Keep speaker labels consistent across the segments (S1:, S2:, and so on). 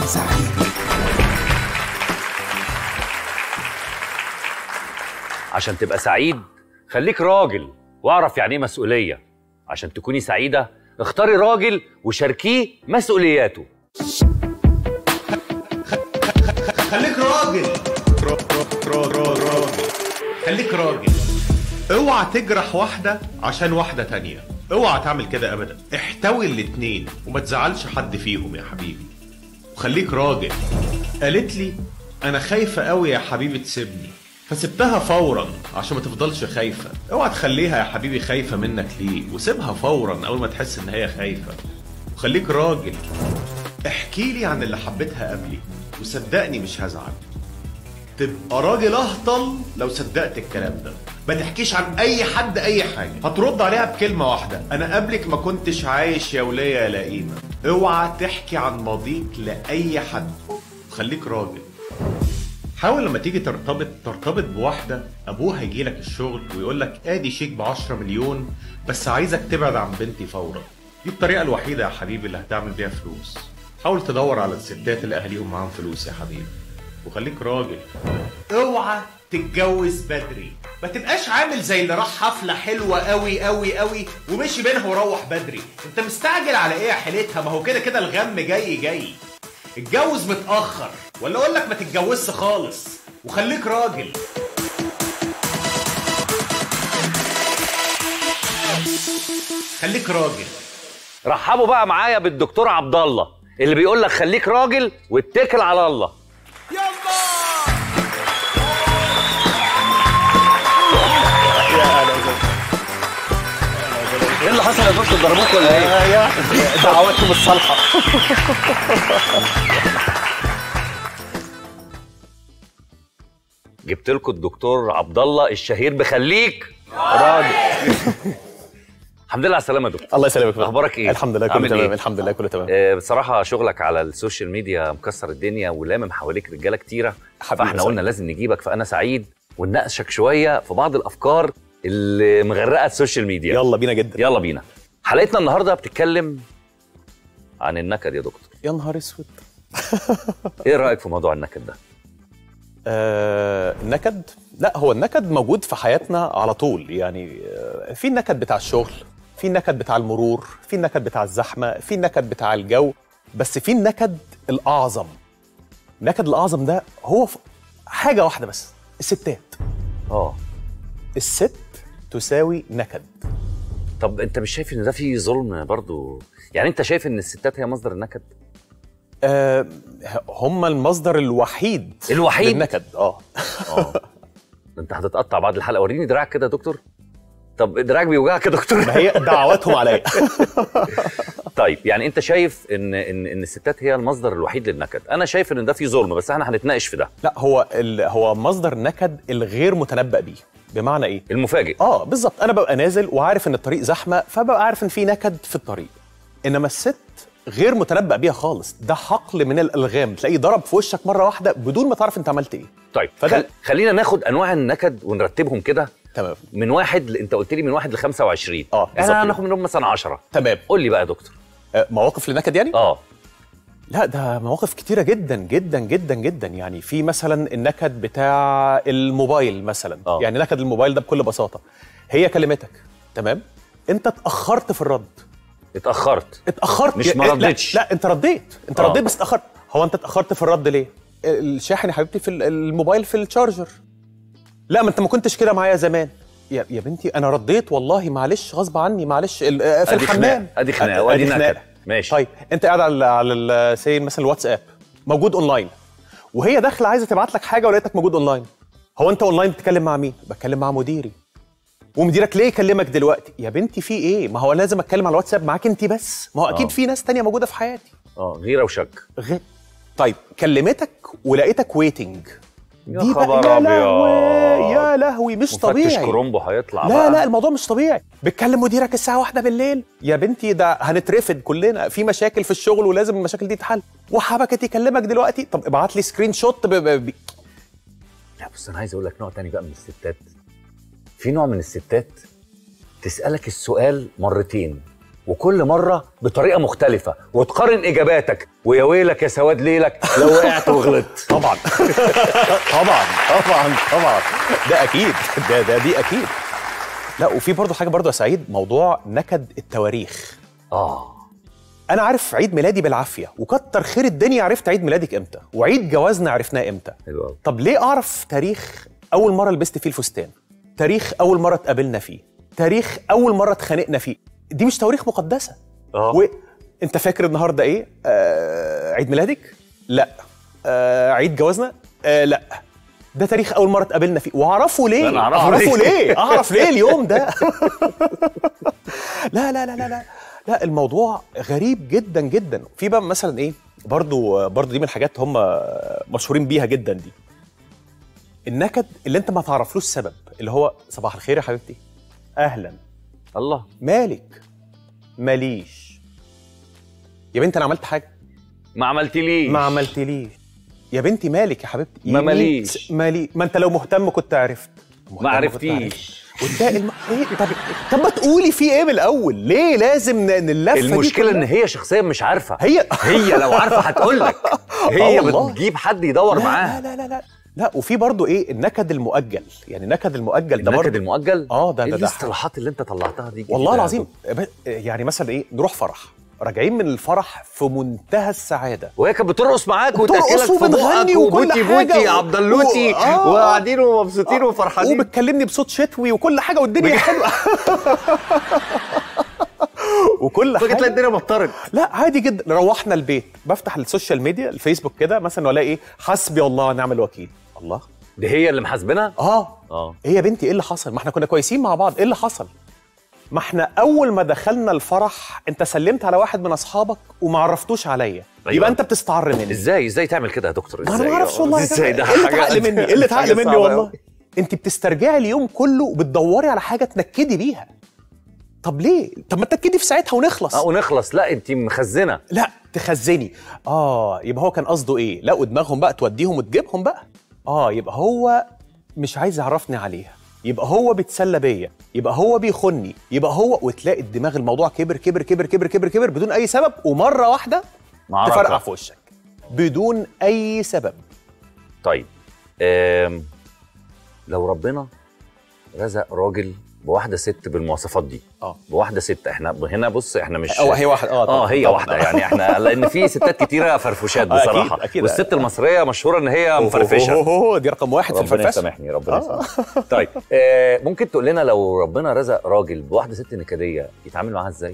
S1: سعيد
S2: عشان تبقى سعيد خليك راجل واعرف يعني ايه مسؤوليه عشان تكوني سعيده اختاري راجل وشاركيه مسؤولياته
S3: خليك راجل را- را- را- را- راجل خليك راجل اوعى تجرح واحدة عشان واحدة تانية اوعى تعمل كده ابدا احتوي الاتنين وما تزعلش حد فيهم يا حبيبي وخليك راجل قالت لي انا خايفة قوي يا حبيبي تسيبني فسبتها فورا عشان ما تفضلش خايفة اوعى تخليها يا حبيبي خايفة منك ليه وسيبها فورا اول ما تحس ان هي خايفة وخليك راجل احكي لي عن اللي حبيتها قبلي وصدقني مش هزعل تبقى راجل اهطل لو صدقت الكلام ده ما تحكيش عن اي حد اي حاجه هترد عليها بكلمه واحده انا قبلك ما كنتش عايش يا وليه يا لئيمه اوعى تحكي عن ماضيك لاي حد خليك راجل حاول لما تيجي ترتبط ترتبط بواحده ابوها يجي لك الشغل ويقول لك ادي شيك ب 10 مليون بس عايزك تبعد عن بنتي فورا دي الطريقه الوحيده يا حبيبي اللي هتعمل بيها فلوس حاول تدور على الستات اللي اهاليهم معاهم فلوس يا حبيبي وخليك راجل اوعى تتجوز بدري ما تبقاش عامل زي اللي راح حفله حلوه قوي قوي قوي ومشي منها وروح بدري انت مستعجل على ايه يا حيلتها ما هو كده كده الغم جاي جاي اتجوز متاخر ولا اقول لك ما تتجوزش خالص وخليك راجل خليك راجل
S2: رحبوا بقى معايا بالدكتور عبد الله اللي بيقول لك خليك راجل واتكل على الله
S4: ايه اللي حصل يا دكتور ضربوك ولا ايه؟ دعواتكم الصالحه
S2: جبت لكم الدكتور عبد الله الشهير بخليك راجل الحمد لله على السلامه يا دكتور
S4: الله يسلمك بقى.
S2: اخبارك ايه
S4: الحمد لله كله
S2: عامل
S4: تمام
S2: إيه؟
S4: الحمد لله كله تمام
S2: آه، بصراحه شغلك على السوشيال ميديا مكسر الدنيا ولامم حواليك رجاله كتيره
S4: حبيبي
S2: فاحنا
S4: يا
S2: قلنا لازم نجيبك فانا سعيد ونناقشك شويه في بعض الافكار اللي مغرقه السوشيال ميديا
S4: يلا بينا جدا
S2: يلا بينا حلقتنا النهارده بتتكلم عن النكد يا دكتور
S4: يا نهار اسود
S2: ايه رايك في موضوع النكد ده
S4: آه النكد لا هو النكد موجود في حياتنا على طول يعني آه في النكد بتاع الشغل في النكد بتاع المرور في النكد بتاع الزحمه في النكد بتاع الجو بس في النكد الاعظم النكد الاعظم ده هو ف- حاجه واحده بس الستات
S2: اه
S4: الست تساوي نكد
S2: طب انت مش شايف ان ده فيه ظلم برضو يعني انت شايف ان الستات هي مصدر النكد
S4: آه هم المصدر الوحيد
S2: الوحيد؟
S4: للنكد اه
S2: اه ده انت هتتقطع بعد الحلقه وريني دراعك كده يا دكتور طب دراعك بيوجعك يا دكتور
S4: ما هي دعواتهم عليا
S2: طيب يعني انت شايف ان ان ان الستات هي المصدر الوحيد للنكد انا شايف ان ده فيه ظلم بس احنا هنتناقش في ده
S4: لا هو ال... هو مصدر النكد الغير متنبأ بيه بمعنى ايه
S2: المفاجئ
S4: اه بالظبط انا ببقى نازل وعارف ان الطريق زحمه فببقى عارف ان في نكد في الطريق انما الست غير متنبأ بيها خالص ده حقل من الالغام تلاقيه ضرب في وشك مره واحده بدون ما تعرف انت عملت ايه
S2: طيب
S4: فده-
S2: خل... خلينا ناخد انواع النكد ونرتبهم كده
S4: تمام
S2: من واحد ل... انت قلت لي من واحد ل 25
S4: اه، بالظبط
S2: احنا
S4: كده.
S2: هناخد منهم مثلا 10
S4: تمام
S2: قول لي بقى يا دكتور
S4: آه مواقف للنكد يعني
S2: اه
S4: لا ده مواقف كتيرة جدا جدا جدا جدا يعني في مثلا النكد بتاع الموبايل مثلا
S2: آه.
S4: يعني نكد الموبايل ده بكل بساطة هي كلمتك تمام انت اتأخرت في الرد
S2: اتاخرت
S4: اتأخرت
S2: مش
S4: يا-
S2: ما
S4: لا-
S2: ردتش.
S4: لا, انت رديت انت
S2: آه.
S4: رديت بس اتأخرت هو انت اتأخرت في الرد ليه الشاحن يا حبيبتي في ال- الموبايل في الشارجر لا ما انت ما كنتش كده معايا زمان يا يا بنتي انا رديت والله معلش غصب عني معلش ال- آه، في
S2: أدي
S4: الحمام
S2: خناقة، أدي خناقة، وأدي نكد.
S4: خناقة.
S2: ماشي.
S4: طيب انت قاعد على على السي مثلا الواتساب موجود اونلاين وهي داخله عايزه تبعت لك حاجه ولقيتك موجود اونلاين هو انت اونلاين بتتكلم مع مين بتكلم مع مديري ومديرك ليه يكلمك دلوقتي يا بنتي في ايه ما هو لازم اتكلم على الواتساب معاك انت بس ما هو اكيد
S2: آه.
S4: في ناس تانية موجوده في حياتي
S2: اه غيره وشك
S4: غ... طيب كلمتك ولقيتك ويتنج
S2: يا
S4: دي بقى
S2: خبر
S4: يا
S2: أبيض.
S4: لهوي يا لهوي مش
S2: مفتش
S4: طبيعي
S2: كرومبو هيطلع
S4: لا
S2: بقى.
S4: لا الموضوع مش طبيعي بتكلم مديرك الساعه واحدة بالليل يا بنتي ده هنترفد كلنا في مشاكل في الشغل ولازم المشاكل دي تتحل وحبكت يكلمك دلوقتي طب ابعت لي سكرين شوت ب... ب... ب...
S2: لا بس انا عايز اقول لك نوع تاني بقى من الستات في نوع من الستات تسالك السؤال مرتين وكل مره بطريقه مختلفه وتقارن اجاباتك ويا ويلك يا سواد ليلك لو وقعت وغلطت
S4: طبعا طبعا طبعا طبعا ده اكيد ده ده دي اكيد لا وفي برضه حاجه برضه يا سعيد موضوع نكد التواريخ
S2: اه
S4: انا عارف عيد ميلادي بالعافيه وكتر خير الدنيا عرفت عيد ميلادك امتى وعيد جوازنا عرفناه امتى
S2: حلو قوي
S4: طب ليه اعرف تاريخ اول مره لبست فيه الفستان تاريخ اول مره اتقابلنا فيه تاريخ اول مره اتخانقنا فيه دي مش تواريخ مقدسه
S2: اه
S4: وانت فاكر النهارده ايه آه عيد ميلادك لا آه عيد جوازنا آه لا ده تاريخ اول مره اتقابلنا فيه واعرفه ليه
S2: أنا أعرفه
S4: اعرفه
S2: ليه؟
S4: ليه اعرف ليه اليوم ده لا لا لا لا لا لا الموضوع غريب جدا جدا في بقى مثلا ايه برضو برضو دي من الحاجات هم مشهورين بيها جدا دي النكد اللي انت ما تعرفلوش سبب اللي هو صباح الخير يا حبيبتي اهلا
S2: الله
S4: مالك ماليش يا بنتي انا عملت حاجه
S2: ما عملتليش
S4: ما عملتليش يا بنتي مالك يا حبيبتي
S2: ما
S4: يميت
S2: ماليش.
S4: مالي ما انت لو مهتم كنت عرفت مهتم
S2: ما
S4: كنت
S2: عرفتيش
S4: وتلاقي الم... ايه طب طب ما تقولي في ايه من الاول ليه لازم ن- اللفه دي
S2: المشكله ان
S4: كلها؟
S2: هي شخصيا مش عارفه
S4: هي
S2: هي لو عارفه هتقول لك هي
S4: آه والله.
S2: بتجيب حد يدور
S4: لا
S2: معاها
S4: لا لا لا لا لا وفي برضو ايه النكد المؤجل يعني النكد المؤجل ده
S2: النكد
S4: برضو
S2: المؤجل
S4: اه ده
S2: ايه
S4: ده ده
S2: الاصطلاحات اللي انت طلعتها دي
S4: والله
S2: كده؟
S4: العظيم ب- يعني مثلا ايه نروح فرح راجعين من الفرح في منتهى السعاده
S2: وهي كانت بترقص معاك
S4: بترقص
S2: وتاكلك في
S4: وبنغني
S2: بقك
S4: وكل
S2: وبوتي
S4: حاجة
S2: بوتي يا
S4: و-
S2: عبدلوتي
S4: و- آه.
S2: وقاعدين ومبسوطين وفرحانين
S4: وبتكلمني بصوت شتوي وكل حاجه والدنيا حلوه وكل
S2: فجأة تلاقي
S4: حاجه
S2: الدنيا مطرت
S4: لا عادي جدا روحنا البيت بفتح السوشيال ميديا الفيسبوك كده مثلا والاقي ايه حسبي الله ونعم الوكيل الله
S2: دي هي اللي محاسبنا
S4: اه
S2: اه
S4: ايه يا بنتي ايه اللي حصل ما احنا كنا كويسين مع بعض ايه اللي حصل ما احنا اول ما دخلنا الفرح انت سلمت على واحد من اصحابك وما عرفتوش عليا
S2: أيوة.
S4: يبقى انت بتستعر مني
S2: ازاي ازاي تعمل كده يا دكتور
S4: ما انا
S2: ازاي
S4: ما اعرفش والله يا
S2: ازاي ده
S4: جماعة. ايه اللي
S2: حاجة-
S4: اتعقل مني ايه اللي اتعقل
S2: حاجة
S4: مني
S2: صعبة
S4: والله
S2: أوي.
S4: انت بتسترجعي اليوم كله وبتدوري على حاجه تنكدي بيها طب ليه طب ما تنكدي في ساعتها ونخلص
S2: اه ونخلص لا انت مخزنه
S4: لا تخزني اه يبقى هو كان قصده ايه لقوا دماغهم بقى توديهم وتجيبهم بقى اه يبقى هو مش عايز يعرفني عليها يبقى هو بيتسلى بيا يبقى هو بيخني يبقى هو وتلاقي الدماغ الموضوع كبر كبر كبر كبر كبر كبر بدون اي سبب ومره واحده
S2: معركة.
S4: تفرقع في وشك بدون اي سبب
S2: طيب آم. لو ربنا رزق راجل بواحده ست بالمواصفات دي
S4: اه
S2: بواحده ست احنا هنا بص احنا مش
S4: او هي واحد اه
S2: اه
S4: طبعاً،
S2: هي
S4: طبعاً.
S2: واحده يعني احنا لان في ستات كتيره فرفوشات
S4: آه، أكيد،
S2: بصراحه
S4: أكيد.
S2: والست المصريه مشهوره ان هي
S4: أوه،
S2: مفرفشه
S4: أوه، أوه، دي رقم واحد في
S2: ربنا
S4: الفرفشه
S2: يسامحني ربنا
S4: آه.
S2: يسامحني طيب آه ممكن تقول لنا لو ربنا رزق راجل بواحده ست نكديه يتعامل معاها ازاي؟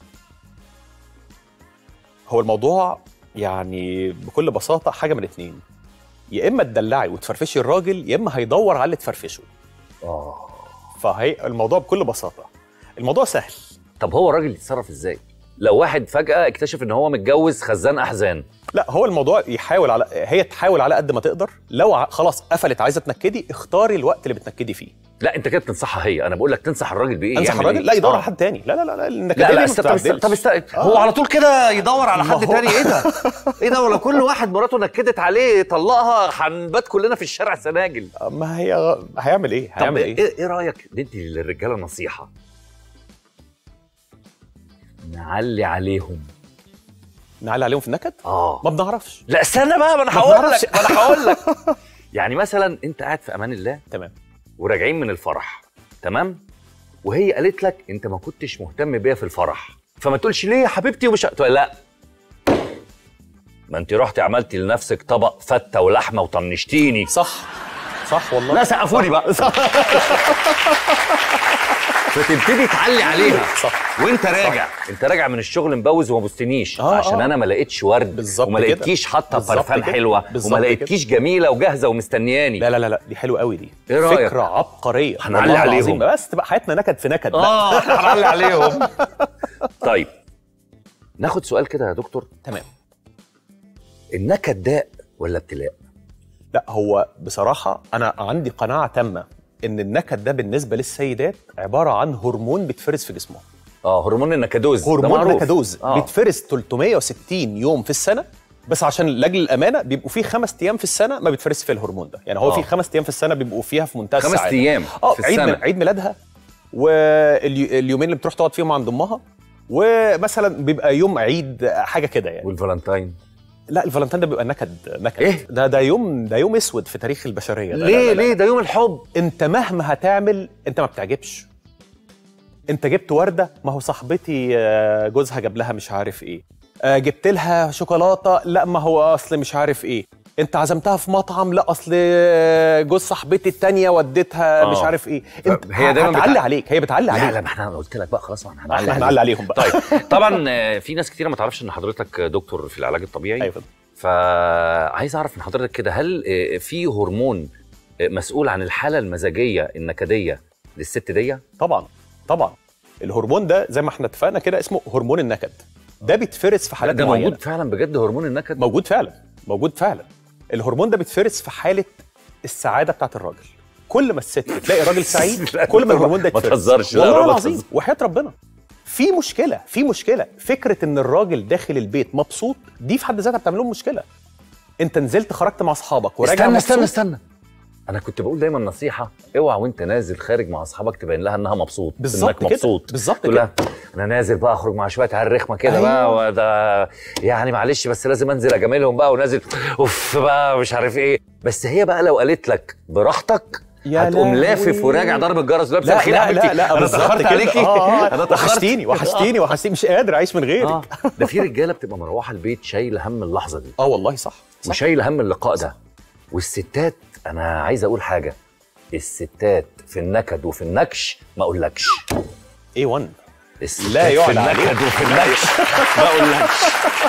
S4: هو الموضوع يعني بكل بساطه حاجه من اتنين يا اما تدلعي وتفرفشي الراجل يا اما هيدور على اللي تفرفشه
S2: اه
S4: فهي الموضوع بكل بساطه الموضوع سهل
S2: طب هو الراجل يتصرف ازاي؟ لو واحد فجاه اكتشف ان هو متجوز خزان احزان
S4: لا هو الموضوع يحاول على هي تحاول على قد ما تقدر لو ع... خلاص قفلت عايزه تنكدي اختاري الوقت اللي بتنكدي فيه
S2: لا انت كده بتنصحها هي انا بقول لك تنصح الراجل بايه
S4: انصح
S2: يعمل
S4: الراجل
S2: إيه؟
S4: لا يدور
S2: آه.
S4: على حد تاني لا لا لا لا النكديه
S2: لا لا
S4: دي ما
S2: است... طب است...
S4: بتعدلش.
S2: طب است...
S4: آه.
S2: هو على طول كده يدور على
S4: ما
S2: حد
S4: هو-
S2: تاني ايه ده؟ ايه ده ولو كل واحد مراته نكدت عليه طلقها هنبات كلنا في الشارع سناجل
S4: ما هي هيعمل ايه
S2: طب
S4: هيعمل
S2: ايه
S4: ايه
S2: ايه رايك ندي للرجاله نصيحه نعلي عليهم
S4: نعلي عليهم في النكد
S2: اه
S4: ما بنعرفش
S2: لا استنى بقى ما انا
S4: ما
S2: هقول
S4: بنعرفش.
S2: لك ما انا هقول لك يعني مثلا انت قاعد في امان الله
S4: تمام
S2: وراجعين من الفرح تمام وهي قالت لك انت ما كنتش مهتم بيا في الفرح فما تقولش ليه يا حبيبتي ومش تقول لا ما انت رحتي عملتي لنفسك طبق فته ولحمه وطنشتيني
S4: صح صح والله
S2: لا سقفوني بقى فتبتدي تعلي عليها
S4: صح
S2: وانت راجع انت راجع من الشغل مبوز وما بوستنيش
S4: آه،
S2: عشان
S4: آه.
S2: انا ما لقيتش ورد
S4: بالظبط
S2: وما
S4: كده.
S2: لقيتكيش حاطه
S4: بالظبط
S2: برفان
S4: كده.
S2: حلوه
S4: بالظبط
S2: وما
S4: كده.
S2: لقيتكيش جميله وجاهزه ومستنياني
S4: لا لا لا لا دي حلوه قوي دي
S2: إيه رأيك؟
S4: فكره عبقريه
S2: هنعلي
S4: والله
S2: عليهم.
S4: العظيم. بس تبقى حياتنا نكد في نكد بقى.
S2: اه احنا هنعلي عليهم طيب ناخد سؤال كده يا دكتور
S4: تمام
S2: النكد داء ولا ابتلاء
S4: لا هو بصراحه انا عندي قناعه تامه ان النكد ده بالنسبه للسيدات عباره عن هرمون بيتفرز في جسمهم
S2: اه هرمون النكدوز ده
S4: هرمون
S2: معروف.
S4: نكدوز
S2: آه.
S4: بيتفرز 360 يوم في السنه بس عشان لاجل الامانه بيبقوا فيه خمس ايام في السنه ما بيتفرزش فيه الهرمون ده يعني هو
S2: آه.
S4: في خمس ايام في السنه بيبقوا فيها في منتهى
S2: خمس
S4: السعاده
S2: ايام
S4: اه
S2: في
S4: عيد
S2: السنه
S4: ميل- عيد ميلادها واليومين اللي بتروح تقعد فيهم عند امها ومثلا بيبقى يوم عيد حاجه كده يعني
S2: والفالنتاين
S4: لا الفالنتين ده بيبقى نكد نكد
S2: إيه؟
S4: ده ده يوم ده يوم اسود في تاريخ البشريه ده لا
S2: ليه
S4: لا لا.
S2: ليه ده يوم الحب
S4: انت مهما هتعمل انت ما بتعجبش انت جبت ورده ما هو صاحبتي آه، جوزها جاب لها مش عارف ايه آه، جبت لها شوكولاته لا ما هو اصل مش عارف ايه انت عزمتها في مطعم لا اصل آه، جوز صاحبتي التانية وديتها
S2: آه.
S4: مش عارف ايه انت
S2: هي دايماً
S4: هتعلي
S2: بتع-
S4: عليك هي بتعلي
S2: لا
S4: عليك
S2: لا ما احنا أنا قلت لك بقى خلاص ما احنا
S4: احنا هنعلي عليهم بقى
S2: طيب طبعا آه، في ناس كتيره ما تعرفش ان حضرتك دكتور في العلاج الطبيعي
S4: ايوه فندم.
S2: فعايز اعرف من حضرتك كده هل آه، في هرمون آه، مسؤول عن الحاله المزاجيه النكديه للست دي
S4: طبعا طبعا الهرمون ده زي ما احنا اتفقنا كده اسمه هرمون النكد ده بيتفرز في حالات
S2: ده
S4: معينه
S2: موجود فعلا بجد هرمون النكد
S4: موجود فعلا موجود فعلا الهرمون ده بيتفرز في حاله السعاده بتاعت الراجل كل ما الست تلاقي راجل سعيد
S2: لا،
S4: كل ما
S2: ما
S4: الهرمون ده
S2: ما
S4: يتفرز
S2: تهزرش، لا،
S4: والله
S2: لا، ما
S4: العظيم
S2: تهزر.
S4: وحياه ربنا في مشكله في مشكله فكره ان الراجل داخل البيت مبسوط دي في حد ذاتها بتعمل لهم مشكله انت نزلت خرجت مع اصحابك وراجع
S2: استنى
S4: مبسوط
S2: استنى استنى انا كنت بقول دايما نصيحه اوعى وانت نازل خارج مع اصحابك تبين لها انها مبسوط
S4: بالظبط
S2: انك
S4: كده،
S2: مبسوط
S4: بالظبط
S2: تقول لها انا نازل بقى اخرج مع شويه عيال رخمه كده
S4: أيوة.
S2: بقى وده يعني معلش بس لازم انزل اجاملهم بقى ونازل اوف بقى مش عارف ايه بس هي بقى لو قالت لك براحتك
S4: يا
S2: هتقوم
S4: لهوي.
S2: لافف وراجع ضرب الجرس لابسه
S4: لا
S2: الخير يا
S4: لا
S2: حبيبتي
S4: لا لا
S2: انا
S4: بالظبط
S2: اتاخرت
S4: كده.
S2: عليكي
S4: آه،
S2: انا
S4: آه.
S2: اتاخرت
S4: وحشتيني وحشتيني وحشتيني مش قادر اعيش من غيرك
S2: اه ده في رجاله بتبقى مروحه البيت شايله هم اللحظه دي
S4: اه والله صح صح
S2: وشايله هم اللقاء ده والستات انا عايز اقول حاجه الستات في النكد وفي النكش ما اقولكش
S4: ايه 1
S2: الستات
S4: لا
S2: في
S4: يعلى عليه.
S2: النكد وفي النكش ما اقولكش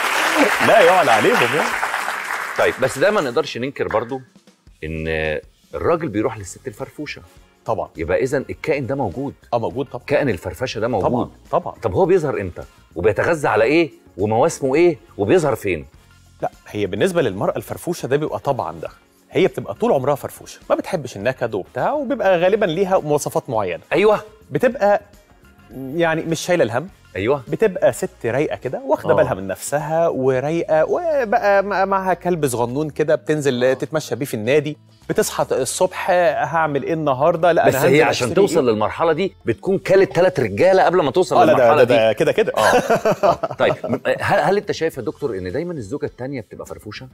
S4: لا يعلى عليهم يعني
S2: طيب بس ده ما نقدرش ننكر برضو ان الراجل بيروح للست الفرفوشه
S4: طبعا
S2: يبقى اذا الكائن ده موجود
S4: اه موجود طبعا
S2: كائن الفرفشه ده موجود
S4: طبعا طبعا
S2: طب هو بيظهر امتى وبيتغذى على ايه ومواسمه ايه وبيظهر فين
S4: لا هي بالنسبه للمراه الفرفوشه ده بيبقى طبعا ده هي بتبقى طول عمرها فرفوشه ما بتحبش النكد وبتاع وبيبقى غالبا ليها مواصفات معينه
S2: ايوه
S4: بتبقى يعني مش شايله الهم
S2: ايوه
S4: بتبقى ست رايقه كده واخده
S2: آه.
S4: بالها من نفسها ورايقه وبقى مع- معاها كلب صغنون كده بتنزل تتمشى بيه في النادي بتصحى الصبح هعمل ايه النهارده لا
S2: بس
S4: انا
S2: هي
S4: هنزل
S2: عشان
S4: أشتري
S2: توصل
S4: إيه؟
S2: للمرحله دي بتكون كلت ثلاث رجاله قبل ما توصل
S4: اه لا
S2: للمرحله
S4: ده,
S2: دي
S4: ده, ده كده كده
S2: اه آه. طيب هل, هل انت شايف يا دكتور ان دايما الزوجه الثانيه بتبقى فرفوشه؟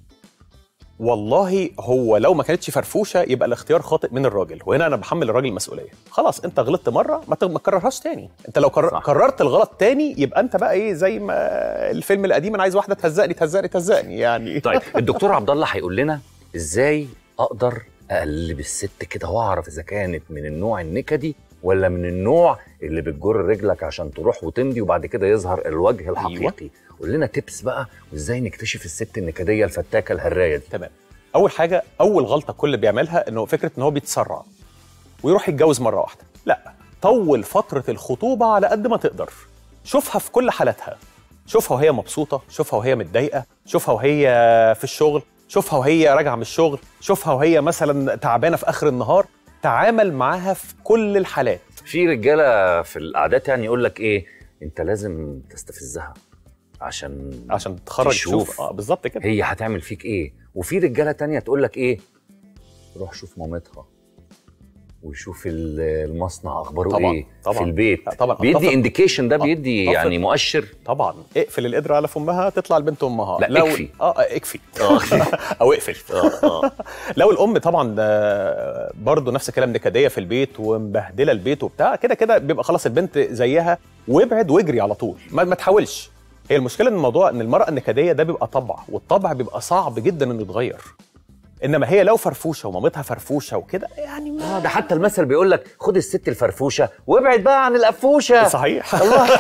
S4: والله هو لو ما كانتش فرفوشه يبقى الاختيار خاطئ من الراجل وهنا انا بحمل الراجل المسؤوليه خلاص انت غلطت مره ما ت- ما تكررهاش تاني انت لو كرر
S2: صح.
S4: كررت الغلط تاني يبقى انت بقى ايه زي ما الفيلم القديم انا عايز واحده تهزقني تهزقني تهزقني يعني
S2: طيب الدكتور عبد الله هيقول لنا ازاي اقدر اقلب الست كده واعرف اذا كانت من النوع النكدي ولا من النوع اللي بتجر رجلك عشان تروح وتمضي وبعد كده يظهر الوجه الحقيقي قول لنا تيبس بقى وازاي نكتشف الست النكديه الفتاكه الهرايه دي
S4: تمام اول حاجه اول غلطه كل اللي بيعملها انه فكره ان هو بيتسرع ويروح يتجوز مره واحده لا طول فتره الخطوبه على قد ما تقدر شوفها في كل حالاتها شوفها وهي مبسوطه شوفها وهي متضايقه شوفها وهي في الشغل شوفها وهي راجعه من الشغل شوفها وهي مثلا تعبانه في اخر النهار تعامل معاها في كل الحالات
S2: في رجاله في القعدات يعني يقول لك ايه انت لازم تستفزها عشان
S4: عشان تخرج
S2: تشوف.
S4: تشوف اه بالظبط كده
S2: هي هتعمل فيك ايه وفي رجاله تانية تقول لك ايه روح شوف مامتها وشوف ال- المصنع اخباره
S4: طبعاً،
S2: ايه
S4: طبعاً.
S2: في البيت
S4: لا، طبعاً،
S2: بيدي
S4: أتفق.
S2: انديكيشن ده بيدي
S4: أتفق.
S2: يعني مؤشر
S4: طبعا اقفل القدره على فمها تطلع البنت امها
S2: لا،
S4: لو
S2: اكفي.
S4: اه آه، اكفي او اقفل لو الام طبعا آه، برضه نفس الكلام نكديه في البيت ومبهدله البيت وبتاع كده كده بيبقى خلاص البنت زيها وابعد واجري على طول ما, ما تحاولش هي المشكله ان الموضوع ان المراه النكديه ده بيبقى طبع والطبع بيبقى صعب جدا انه يتغير انما هي لو فرفوشه ومامتها فرفوشه وكده يعني ما
S2: اه ده حتى المثل بيقول لك خد الست الفرفوشه وابعد بقى عن القفوشه
S4: صحيح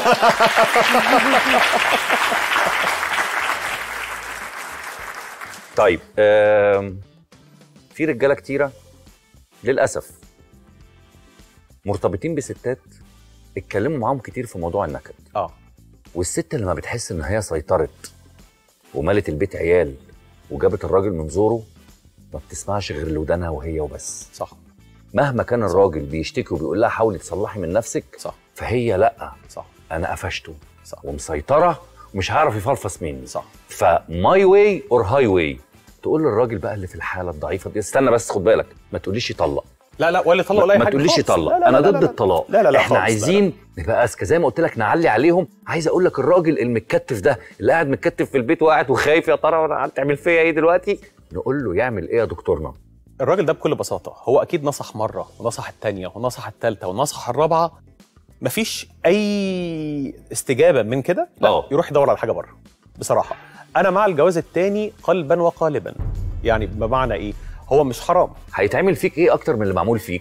S2: طيب آم، في رجاله كتيره للاسف مرتبطين بستات اتكلموا معاهم كتير في موضوع النكد
S4: اه
S2: والست لما بتحس ان هي سيطرت وملت البيت عيال وجابت الراجل من زوره ما بتسمعش غير لودانها وهي وبس
S4: صح
S2: مهما كان الراجل بيشتكي وبيقول لها حاولي تصلحي من نفسك
S4: صح
S2: فهي لا
S4: صح
S2: انا قفشته
S4: صح
S2: ومسيطره ومش هعرف يفلفص مني
S4: صح
S2: فماي واي اور هاي واي تقول للراجل بقى اللي في الحاله الضعيفه دي استنى بس خد بالك ما تقوليش يطلق
S4: لا لا ولا يطلق ولا اي
S2: ما
S4: حاجه
S2: تقوليش
S4: خالص.
S2: يطلق
S4: لا لا
S2: انا
S4: لا
S2: ضد
S4: لا لا.
S2: الطلاق
S4: لا لا لا
S2: احنا
S4: خالص.
S2: عايزين نبقى اذكى زي ما قلت لك نعلي عليهم عايز اقول لك الراجل المتكتف ده اللي قاعد متكتف في البيت وقاعد وخايف يا ترى انا هتعمل فيا ايه دلوقتي نقول له يعمل ايه يا دكتورنا
S4: الراجل ده بكل بساطه هو اكيد نصح مره ونصح الثانيه ونصح الثالثه ونصح الرابعه مفيش اي استجابه من كده لا
S2: آه.
S4: يروح يدور على حاجه بره بصراحه انا مع الجواز الثاني قلبا وقالبا يعني بمعنى ايه هو مش حرام
S2: هيتعمل فيك ايه اكتر من اللي معمول فيك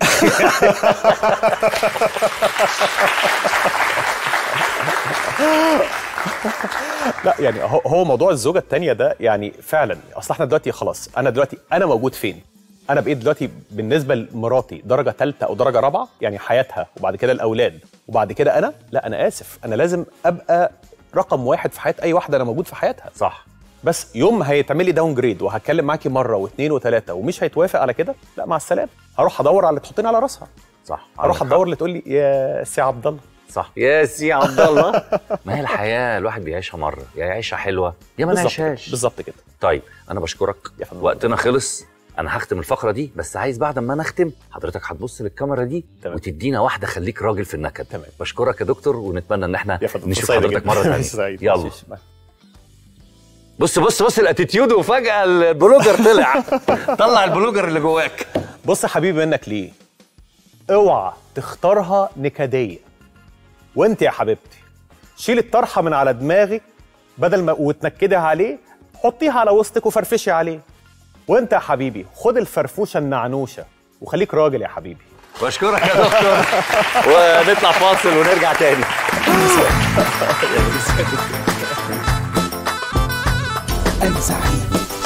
S4: لا يعني هو هو موضوع الزوجه الثانيه ده يعني فعلا اصل احنا دلوقتي خلاص انا دلوقتي انا موجود فين انا بقيت دلوقتي بالنسبه لمراتي درجه ثالثه او درجه رابعه يعني حياتها وبعد كده الاولاد وبعد كده انا لا انا اسف انا لازم ابقى رقم واحد في حياه اي واحده انا موجود في حياتها
S2: صح
S4: بس يوم ما هيتعمل لي داون جريد وهتكلم معاكي مره واثنين وثلاثه ومش هيتوافق على كده لا مع السلامه هروح ادور على اللي تحطني على راسها
S2: صح
S4: هروح
S2: عندك
S4: ادور اللي تقول لي يا سي عبد الله
S2: حق. صح يا سي عبد الله ما هي الحياه الواحد بيعيشها مره يا يعيشها حلوه يا ما
S4: بالظبط كده،
S2: نعيشهاش
S4: بالظبط كده
S2: طيب انا بشكرك
S4: يا فندم.
S2: وقتنا خلص انا هختم الفقره دي بس عايز بعد ما نختم حضرتك هتبص للكاميرا دي
S4: تمام.
S2: وتدينا واحده خليك راجل في النكد
S4: تمام.
S2: بشكرك يا دكتور ونتمنى ان احنا
S4: يا فندم
S2: نشوف
S4: سعيد
S2: حضرتك
S4: جداً.
S2: مره ثانيه
S4: سعيد.
S2: يلا
S4: ماشي.
S2: بص بص بص الاتيتيود وفجاه البلوجر طلع طلع البلوجر اللي جواك
S4: بص يا حبيبي منك ليه اوعى تختارها نكديه وانت يا حبيبتي شيل الطرحه من على دماغك بدل ما وتنكدها عليه حطيها على وسطك وفرفشي عليه وانت يا حبيبي خد الفرفوشه النعنوشه وخليك راجل يا حبيبي
S2: بشكرك يا دكتور ونطلع فاصل ونرجع تاني
S1: أنا سعيد